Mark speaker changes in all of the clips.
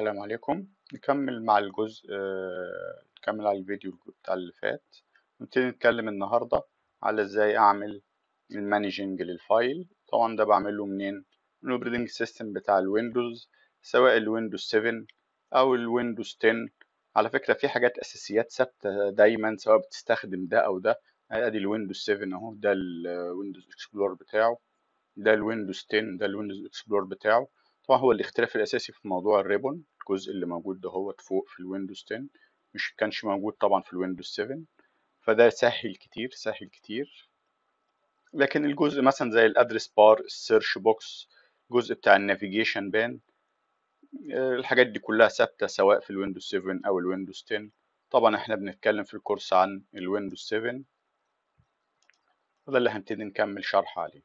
Speaker 1: السلام عليكم نكمل مع الجزء آه، نكمل على الفيديو بتاع اللي فات نبتدي نتكلم النهاردة على ازاي اعمل المانجنج للفايل طبعا ده بعمله منين من الاوبريتنج سيستم بتاع الويندوز سواء الويندوز 7 او الويندوز 10 على فكرة في حاجات اساسيات ثابتة دايما سواء بتستخدم ده او ده ادي الويندوز 7 اهو ده الويندوز اكسبلور بتاعه ده الويندوز 10 ده الويندوز اكسبلور بتاعه طبعا هو الاختلاف الاساسي في موضوع الريبون الجزء اللي موجود ده هو فوق في الويندوز 10 مش كانش موجود طبعا في الويندوز 7 فده سهل كتير سهل كتير لكن الجزء مثلا زي الادرس بار السيرش بوكس الجزء بتاع النافيجيشن بان الحاجات دي كلها ثابته سواء في الويندوز 7 او الويندوز 10 طبعا احنا بنتكلم في الكورس عن الويندوز 7 وده اللي هنبتدي نكمل شرح عليه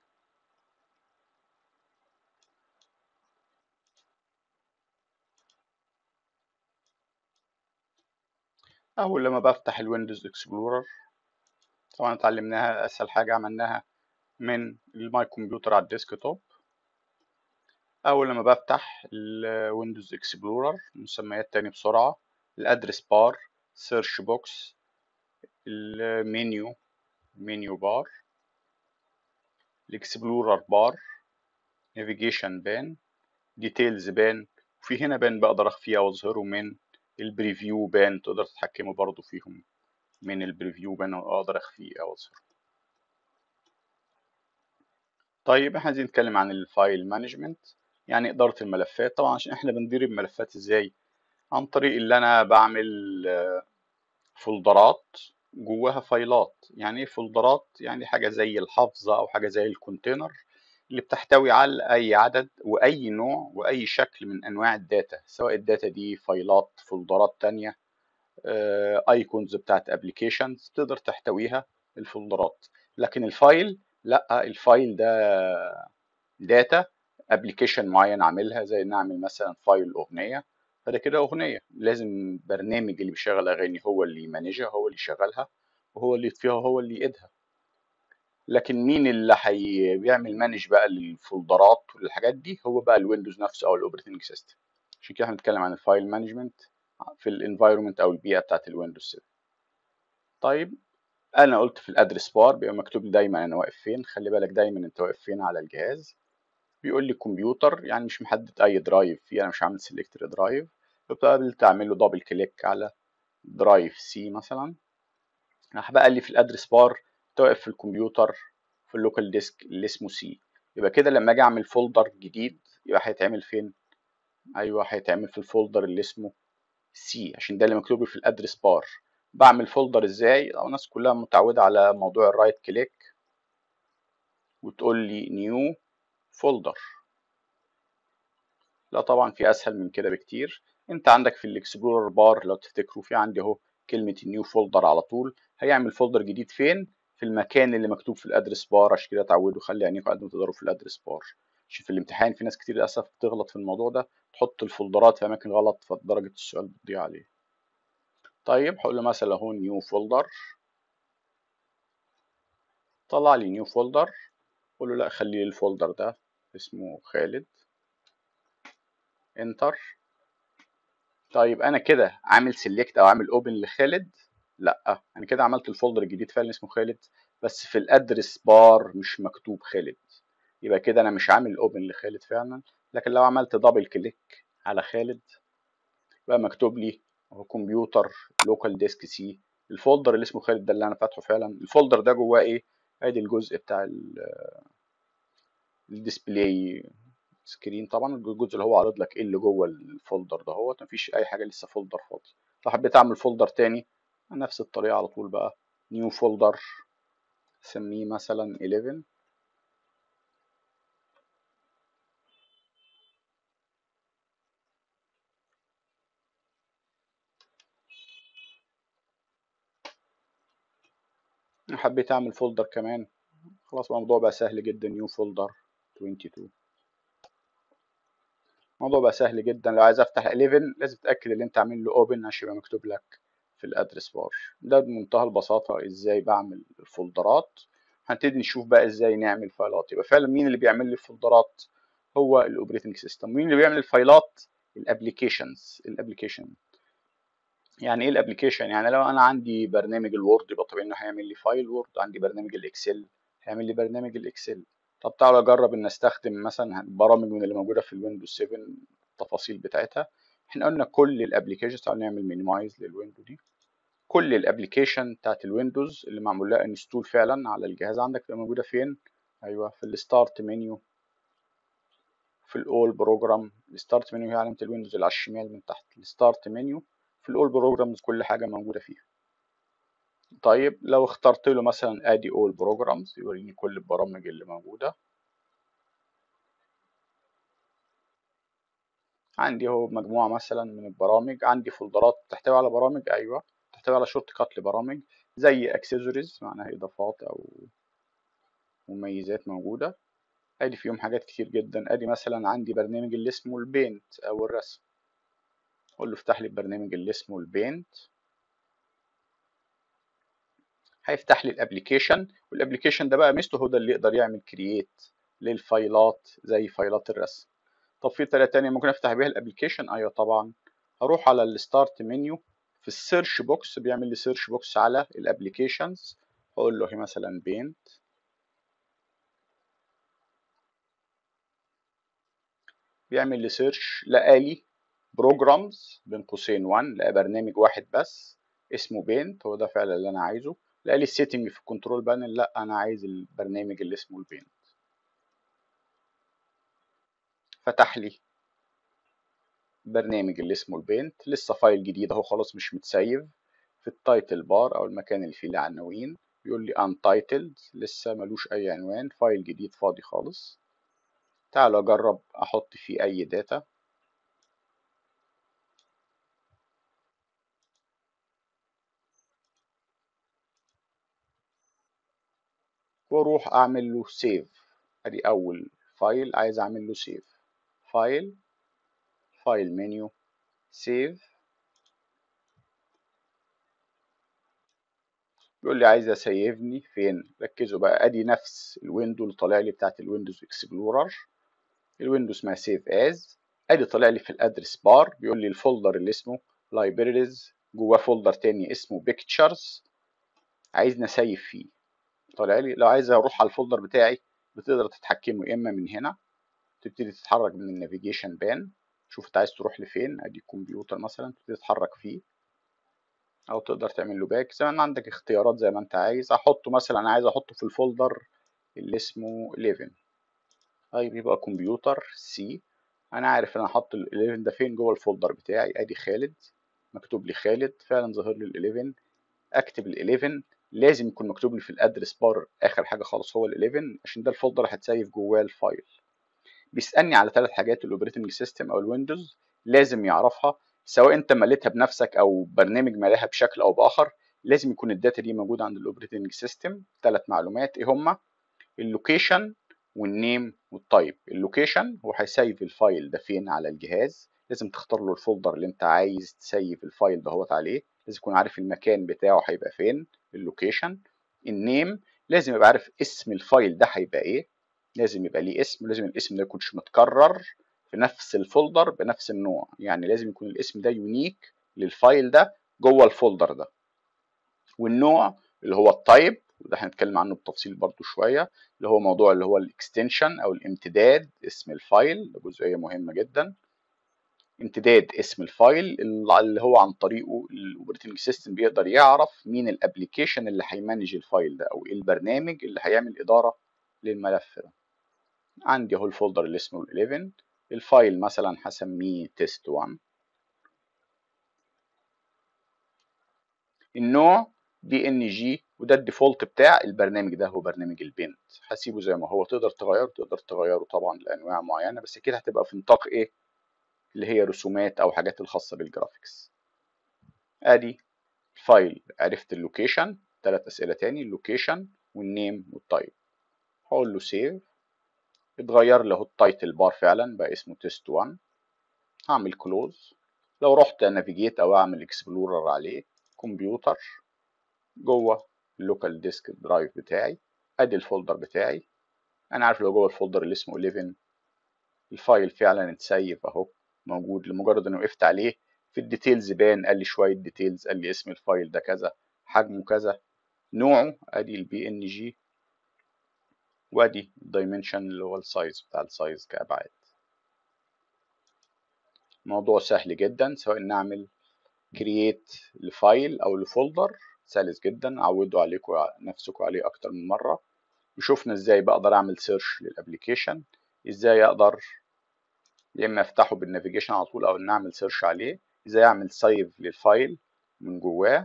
Speaker 1: أول لما بفتح الويندوز اكسبلورر طبعا اتعلمناها أسهل حاجة عملناها من الماي كمبيوتر على الديسكتوب أول لما بفتح الويندوز اكسبلورر مسميات تاني بسرعة الأدرس بار سيرش بوكس المنيو منيو بار الاكسبلورر بار نافيجيشن بان ديتيلز بان وفي هنا بان بقدر اخفيه واظهره من البريفيو بان تقدر تتحكموا برضو فيهم من البريفيو بان اقدر اخفيه او اظهره طيب احنا عايزين نتكلم عن الفايل مانجمنت يعني اداره الملفات طبعا عشان احنا بندير الملفات ازاي عن طريق اللي انا بعمل فولدرات جواها فايلات يعني ايه فولدرات يعني حاجه زي الحافظه او حاجه زي الكونتينر اللي بتحتوي على اي عدد واي نوع واي شكل من انواع الداتا سواء الداتا دي فايلات فولدرات تانية ايكونز بتاعت ابلكيشنز تقدر تحتويها الفولدرات لكن الفايل لا الفايل ده داتا ابلكيشن معين عاملها زي نعمل مثلا فايل اغنيه فده كده اغنيه لازم برنامج اللي بيشغل اغاني هو اللي يمانجها هو اللي يشغلها وهو اللي يطفيها هو اللي يقيدها لكن مين اللي هي بيعمل مانج بقى للفولدرات والحاجات دي هو بقى الويندوز نفسه او الاوبريتنج سيستم عشان كده هنتكلم عن الفايل مانجمنت في الانفايرمنت او البيئه بتاعت الويندوز 7 طيب انا قلت في الادرس بار بيبقى مكتوب لي دايما انا واقف فين خلي بالك دايما انت واقف فين على الجهاز بيقول لي كمبيوتر يعني مش محدد اي درايف فيه انا مش عامل سيلكت درايف بتقابل تعمل له دبل كليك على درايف سي مثلا راح بقى لي في الادرس بار واقف في الكمبيوتر في اللوكال ديسك اللي اسمه سي يبقى كده لما اجي اعمل فولدر جديد يبقى هيتعمل فين ايوه هيتعمل في الفولدر اللي اسمه سي عشان ده اللي مكتوب في الادرس بار بعمل فولدر ازاي او الناس كلها متعوده على موضوع الرايت كليك وتقول لي نيو فولدر لا طبعا في اسهل من كده بكتير انت عندك في الاكسبلورر بار لو تفتكروا في عندي اهو كلمه نيو فولدر على طول هيعمل فولدر جديد فين في المكان اللي مكتوب في الادرس بار عشان كده اتعودوا خلي عينيكم قد ما تقدروا في الادرس بار عشان في الامتحان في ناس كتير للاسف بتغلط في الموضوع ده تحط الفولدرات في اماكن غلط فدرجه السؤال بتضيع عليه طيب هقول له مثلا اهو نيو فولدر طلع لي نيو فولدر اقول له لا خلي لي الفولدر ده اسمه خالد انتر طيب انا كده عامل سيلكت او عامل اوبن لخالد لا انا كده عملت الفولدر الجديد فعلا اسمه خالد بس في الادرس بار مش مكتوب خالد يبقى كده انا مش عامل اوبن لخالد فعلا لكن لو عملت دبل كليك على خالد بقى مكتوب لي هو كمبيوتر لوكال ديسك سي الفولدر اللي اسمه خالد ده اللي انا فاتحه فعلا الفولدر ده جواه ايه ادي الجزء بتاع الديسبلاي سكرين طبعا الجزء اللي هو عارض لك ايه اللي جوه الفولدر ده هو مفيش اي حاجه لسه فولدر فاضي لو حبيت اعمل فولدر تاني نفس الطريقة على طول بقى نيو فولدر سميه مثلا 11 حبيت اعمل فولدر كمان خلاص الموضوع بقى سهل جدا نيو فولدر 22 الموضوع بقى سهل جدا لو عايز افتح 11 لازم تتاكد ان انت عامل له اوبن عشان يبقى مكتوب لك في الادرس بار ده بمنتهى البساطة ازاي بعمل الفولدرات هنبتدي نشوف بقى ازاي نعمل فايلات يبقى فعلا مين اللي بيعمل لي الفولدرات هو الاوبريتنج سيستم مين اللي بيعمل الفايلات الابلكيشنز الابلكيشن يعني ايه الابلكيشن يعني لو انا عندي برنامج الوورد يبقى طبيعي انه هيعمل لي فايل وورد عندي برنامج الاكسل هيعمل لي برنامج الاكسل طب تعالى اجرب ان استخدم مثلا برامج من اللي موجوده في الويندوز 7 التفاصيل بتاعتها احنا قلنا كل الابلكيشنز تعالى نعمل مينيمايز للويندو دي كل الابلكيشن بتاعت الويندوز اللي معمول لها انستول فعلا على الجهاز عندك تبقى موجوده فين ايوه في الستارت منيو في الاول بروجرام الستارت منيو هي علامه الويندوز اللي على الشمال من تحت الستارت منيو في الاول بروجرامز كل حاجه موجوده فيها طيب لو اخترت له مثلا ادي اول بروجرامز يوريني كل البرامج اللي موجوده عندي اهو مجموعه مثلا من البرامج عندي فولدرات تحتوي على برامج ايوه تحتوي على شورت كات لبرامج زي اكسسوارز معناها اضافات او مميزات موجوده ادي فيهم حاجات كتير جدا ادي مثلا عندي برنامج اللي اسمه البينت او الرسم اقول له افتح لي البرنامج اللي اسمه البينت هيفتح لي الابلكيشن والابلكيشن ده بقى ميزته هو ده اللي يقدر يعمل كرييت للفايلات زي فايلات الرسم طب في طريقه تانية ممكن افتح بيها الابلكيشن ايوه طبعا هروح على الستارت منيو في السيرش بوكس بيعمل لي سيرش بوكس على الابلكيشنز هقول له هي مثلا بينت بيعمل لي سيرش لقى لي بروجرامز بين قوسين 1 لقى برنامج واحد بس اسمه بينت هو ده فعلا اللي انا عايزه لقى لي السيتنج في الكنترول بانل لا انا عايز البرنامج اللي اسمه البينت فتح لي برنامج اللي اسمه البينت لسه فايل جديد اهو خلاص مش متسيف في التايتل بار او المكان اللي فيه العناوين بيقول لي untitled لسه ملوش اي عنوان فايل جديد فاضي خالص تعالوا اجرب احط فيه اي داتا واروح اعمل له سيف ادي اول فايل عايز اعمل له سيف فايل فايل منيو سيف بيقول لي عايز اسيفني فين ركزوا بقى ادي نفس الويندو اللي طالع لي بتاعت الويندوز اكسبلورر الويندو اسمها سيف از ادي طالع لي في الادرس بار بيقول لي الفولدر اللي اسمه لايبريز جواه فولدر تاني اسمه بيكتشرز عايزني اسيف فيه طالع لي لو عايز اروح على الفولدر بتاعي بتقدر تتحكمه يا اما من هنا تبتدي تتحرك من النافيجيشن بان شوف انت عايز تروح لفين ادي الكمبيوتر مثلا تبتدي تتحرك فيه او تقدر تعمل له باك زي ما عندك اختيارات زي ما انت عايز احطه مثلا انا عايز احطه في الفولدر اللي اسمه 11 طيب يبقى كمبيوتر سي انا عارف انا احط ال 11 ده فين جوه الفولدر بتاعي ادي خالد مكتوب لي خالد فعلا ظاهر لي ال 11 اكتب ال 11 لازم يكون مكتوب لي في الادرس بار اخر حاجه خالص هو ال 11 عشان ده الفولدر هتسيف جواه الفايل بيسالني على ثلاث حاجات الاوبريتنج سيستم او الويندوز لازم يعرفها سواء انت مليتها بنفسك او برنامج ملاها بشكل او باخر لازم يكون الداتا دي موجوده عند الاوبريتنج سيستم ثلاث معلومات ايه هما اللوكيشن والنيم والتايب اللوكيشن هو هيسيف الفايل ده فين على الجهاز لازم تختار له الفولدر اللي انت عايز تسيف الفايل دهوت عليه لازم يكون عارف المكان بتاعه هيبقى فين اللوكيشن النيم لازم يبقى عارف اسم الفايل ده هيبقى ايه لازم يبقى ليه اسم ولازم الاسم ده يكونش متكرر في نفس الفولدر بنفس النوع يعني لازم يكون الاسم ده يونيك للفايل ده جوه الفولدر ده والنوع اللي هو التايب وده هنتكلم عنه بتفصيل برضو شوية اللي هو موضوع اللي هو الاكستنشن او الامتداد اسم الفايل ده جزئية مهمة جدا امتداد اسم الفايل اللي هو عن طريقه الاوبريتنج سيستم بيقدر يعرف مين الابلكيشن اللي هيمانج الفايل ده او ايه البرنامج اللي هيعمل ادارة للملف ده عندي اهو الفولدر اللي اسمه 11 الفايل مثلا هسميه تيست 1 النوع دي ان جي وده الديفولت بتاع البرنامج ده هو برنامج البنت هسيبه زي ما هو تقدر تغيره تقدر تغيره طبعا لانواع معينه بس كده هتبقى في نطاق ايه اللي هي رسومات او حاجات الخاصه بالجرافيكس ادي الفايل عرفت اللوكيشن ثلاث اسئله تاني اللوكيشن والنيم والتايب هقول له سيف اتغير له التايتل بار فعلا بقى اسمه تيست 1 هعمل كلوز لو رحت نافيجيت او اعمل اكسبلورر عليه كمبيوتر جوه اللوكال ديسك درايف بتاعي ادي الفولدر بتاعي انا عارف لو جوه الفولدر اللي اسمه 11 الفايل فعلا اتسيف اهو موجود لمجرد اني وقفت عليه في الديتيلز بان قال لي شويه ديتيلز قال لي اسم الفايل ده كذا حجمه كذا نوعه ادي البي ان جي وادي الدايمنشن اللي هو السايز بتاع السايز كابعاد موضوع سهل جدا سواء نعمل كرييت لفايل او لفولدر سلس جدا عودوا عليكم نفسكم عليه اكتر من مره وشوفنا ازاي بقدر اعمل سيرش للابليكيشن ازاي اقدر يا اما افتحه بالنافيجيشن على طول او ان اعمل سيرش عليه ازاي اعمل سيف للفايل من جواه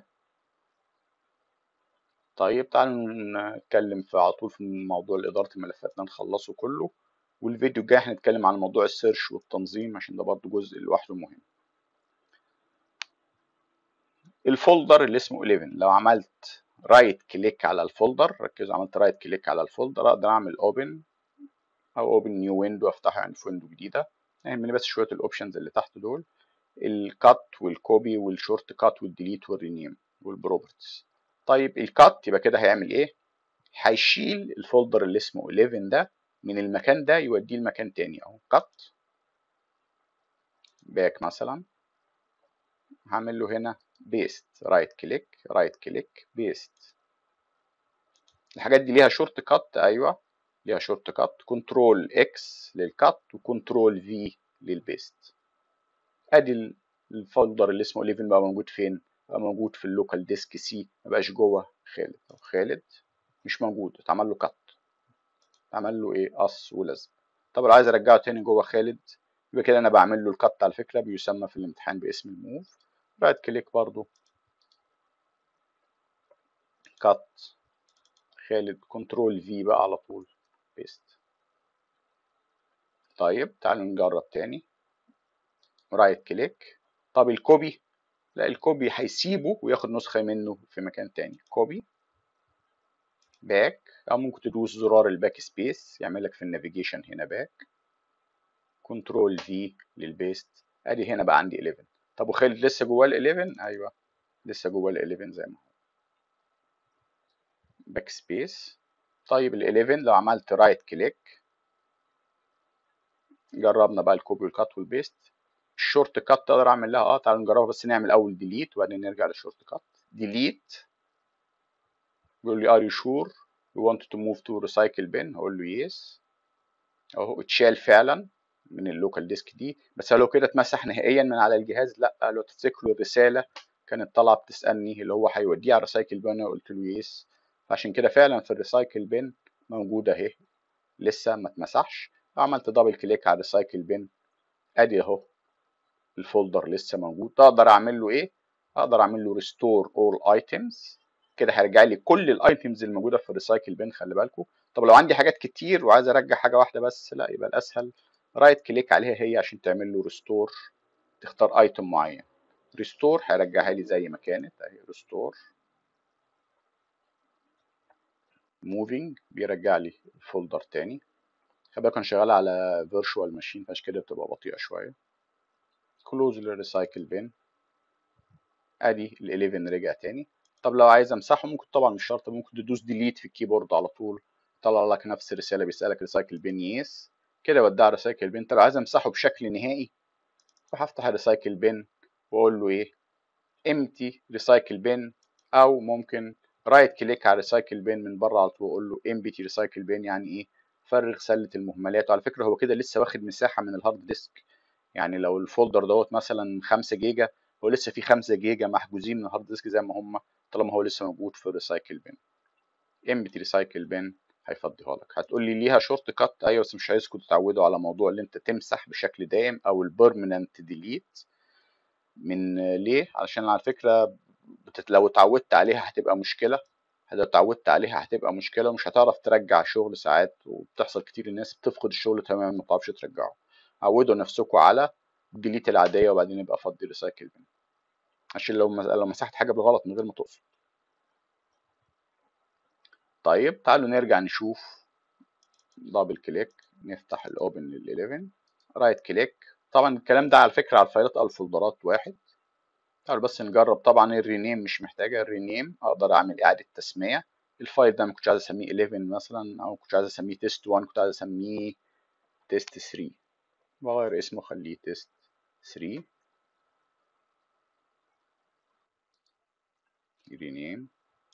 Speaker 1: طيب تعالوا نتكلم في على طول في موضوع إدارة الملفات ده نخلصه كله والفيديو الجاي هنتكلم عن موضوع السيرش والتنظيم عشان ده برضه جزء لوحده مهم الفولدر اللي اسمه 11 لو عملت رايت كليك على الفولدر ركزوا عملت رايت كليك على الفولدر اقدر اعمل اوبن او اوبن نيو ويندو افتحه يعني في ويندو جديده نعمل بس شويه الاوبشنز اللي تحت دول الكات والكوبي والشورت كات والديليت والرينيم والبروبرتيز طيب الكات يبقى كده هيعمل ايه هيشيل الفولدر اللي اسمه 11 ده من المكان ده يوديه لمكان تاني اهو كات باك مثلا هعمل له هنا بيست رايت كليك رايت كليك بيست الحاجات دي ليها شورت كات ايوه ليها شورت كات كنترول اكس للكات وكنترول في للبيست ادي الفولدر اللي اسمه 11 بقى موجود فين بقى موجود في اللوكال ديسك سي ما بقاش جوه خالد او خالد مش موجود اتعمل له كات اتعمل له ايه قص ولزق طب لو عايز ارجعه تاني جوه خالد يبقى كده انا بعمل له الكات على فكره بيسمى في الامتحان باسم الموف رايت كليك برضو كات خالد كنترول في بقى على طول بيست طيب تعالوا نجرب تاني رايت كليك طب الكوبي لا الكوبي هيسيبه وياخد نسخة منه في مكان تاني كوبي باك او ممكن تدوس زرار الباك سبيس يعمل لك في النافيجيشن هنا باك كنترول في للبيست ادي هنا بقى عندي 11 طب وخالد لسه جواه ال 11 ايوه لسه جواه ال 11 زي ما هو باك سبيس طيب ال 11 لو عملت رايت كليك جربنا بقى الكوبي والكات والبيست الشورت كات اقدر اعمل لها اه تعالوا نجربها بس نعمل اول ديليت وبعدين نرجع للشورت كات ديليت بيقول لي ار يو شور يو want تو موف تو ريسايكل بين هقول له يس اهو اتشال فعلا من اللوكال ديسك دي بس لو كده اتمسح نهائيا من على الجهاز لا لو تفتكروا الرساله كانت طالعه بتسالني اللي هو هيوديه على ريسايكل بين انا قلت له يس فعشان كده فعلا في الريسايكل بين موجوده اهي لسه ما اتمسحش عملت دبل كليك على الريسايكل بين ادي اهو الفولدر لسه موجود اقدر اعمل له ايه اقدر اعمل له ريستور اول ايتمز كده هيرجع لي كل الايتمز الموجوده في الريسايكل بين خلي بالكم طب لو عندي حاجات كتير وعايز ارجع حاجه واحده بس لا يبقى الاسهل رايت كليك عليها هي عشان تعمل له ريستور تختار ايتم معين ريستور هيرجعها لي زي ما كانت اهي ريستور موفينج بيرجع لي الفولدر تاني خلي بالك انا شغال على فيرتشوال ماشين فعشان كده بتبقى بطيئه شويه كلوز للريسايكل بين ادي ال 11 رجع تاني طب لو عايز امسحه ممكن طبعا مش شرط ممكن تدوس ديليت في الكيبورد على طول طلع لك نفس الرساله بيسالك ريسايكل بين يس كده ودع ريسايكل بين طب لو عايز امسحه بشكل نهائي فهفتح الريسايكل بين واقول له ايه امتي ريسايكل بين او ممكن رايت كليك على ريسايكل بين من بره على طول واقول له امبتي ريسايكل بين يعني ايه فرغ سله المهملات وعلى فكره هو كده لسه واخد مساحه من الهارد ديسك يعني لو الفولدر دوت مثلا 5 جيجا هو لسه في 5 جيجا محجوزين من الهارد ديسك زي ما هم طالما هو لسه موجود في الريسايكل بين امبتي ريسايكل بين هيفضيها لك هتقول لي ليها شورت كات ايوه بس مش عايزكم تتعودوا على موضوع اللي انت تمسح بشكل دائم او البيرمننت ديليت من ليه علشان على فكره بتت... لو اتعودت عليها هتبقى مشكله لو اتعودت عليها هتبقى مشكله ومش هتعرف ترجع شغل ساعات وبتحصل كتير الناس بتفقد الشغل تماما ما تعرفش ترجعه عودوا نفسكم على الديليت العاديه وبعدين يبقى فضي ريسايكل بين عشان لو لو مسحت حاجه بالغلط من غير ما تقصد طيب تعالوا نرجع نشوف دبل كليك نفتح الاوبن لل 11 رايت كليك طبعا الكلام ده على فكره على الفايلات او الفولدرات واحد تعالوا بس نجرب طبعا الرينيم مش محتاجه الرينيم اقدر اعمل اعاده تسميه الفايل ده ما كنتش عايز اسميه 11 مثلا او كنت عايز اسميه تيست 1 كنت عايز اسميه تيست 3 بغير اسمه خليه تيست 3 rename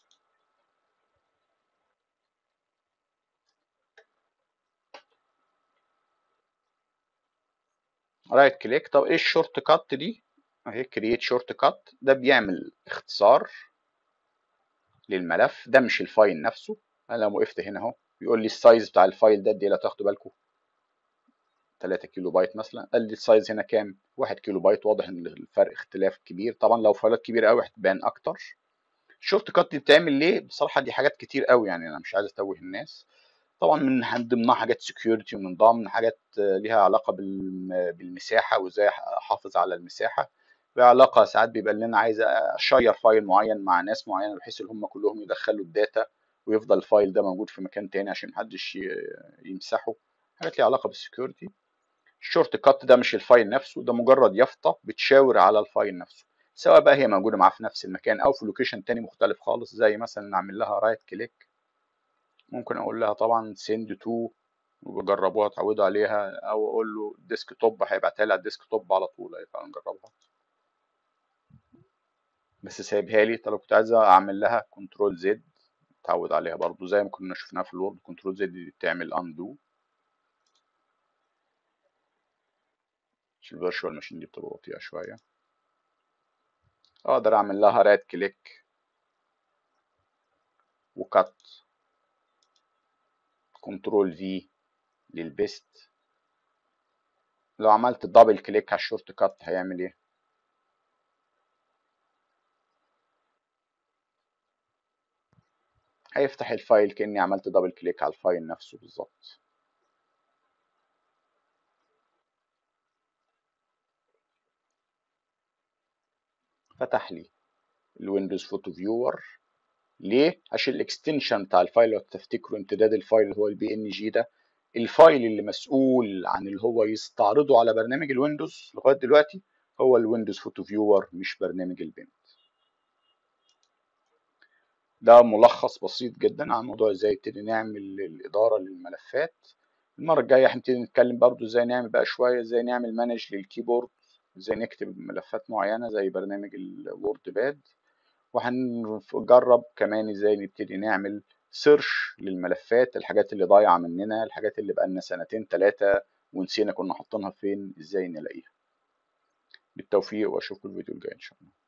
Speaker 1: رايت كليك طب ايه الشورت كات دي اهي كرييت شورت كات ده بيعمل اختصار للملف ده مش الفايل نفسه انا لو وقفت هنا اهو بيقول لي السايز بتاع الفايل ده دي لا تاخدوا بالكم 3 كيلو بايت مثلا قال لي السايز هنا كام 1 كيلو بايت واضح ان الفرق اختلاف كبير طبعا لو فايلات كبيره قوي هتبان اكتر الشورت كات دي بتعمل ليه بصراحه دي حاجات كتير قوي يعني انا مش عايز اتوه الناس طبعا من ضمنها حاجات سكيورتي ومن ضمن حاجات ليها علاقه بالمساحه وازاي احافظ على المساحه بعلاقه ساعات بيبقى لنا عايز اشير فايل معين مع ناس معينه بحيث ان هم كلهم يدخلوا الداتا ويفضل الفايل ده موجود في مكان تاني عشان محدش يمسحه حاجات ليها علاقه بالسكيورتي الشورت كات ده مش الفايل نفسه ده مجرد يافطه بتشاور على الفايل نفسه سواء بقى هي موجوده معاه في نفس المكان او في لوكيشن تاني مختلف خالص زي مثلا نعمل لها رايت كليك ممكن اقول لها طبعا سند تو وجربوها اتعودوا عليها او اقول له ديسك توب هيبعتها لي على الديسك توب على طول هيبقى نجربها بس سايبها لي طب لو كنت عايز اعمل لها كنترول زد اتعود عليها برضو زي ما كنا شفناها في الوورد كنترول زد دي بتعمل اندو الفيرتشوال ماشين دي بتبقى بطيئه شويه اقدر اعمل لها رايت كليك وكات كنترول في للبيست لو عملت دبل كليك على الشورت كات هيعمل ايه هيفتح الفايل كاني عملت دبل كليك على الفايل نفسه بالظبط فتح لي الويندوز فوتو فيور ليه عشان الاكستنشن بتاع الفايل لو تفتكروا امتداد الفايل اللي هو البي ان جي ده الفايل اللي مسؤول عن اللي هو يستعرضه على برنامج الويندوز لغايه دلوقتي هو الويندوز فوتو فيور مش برنامج البنت ده ملخص بسيط جدا عن موضوع ازاي نبتدي نعمل الاداره للملفات المره الجايه هنبتدي نتكلم برضو ازاي نعمل بقى شويه ازاي نعمل مانج للكيبورد ازاي نكتب ملفات معينه زي برنامج الوورد باد وهنجرب كمان ازاي نبتدي نعمل سيرش للملفات الحاجات اللي ضايعه مننا الحاجات اللي بقالنا سنتين ثلاثه ونسينا كنا حاطينها فين ازاي نلاقيها بالتوفيق واشوفكم الفيديو الجاي ان شاء الله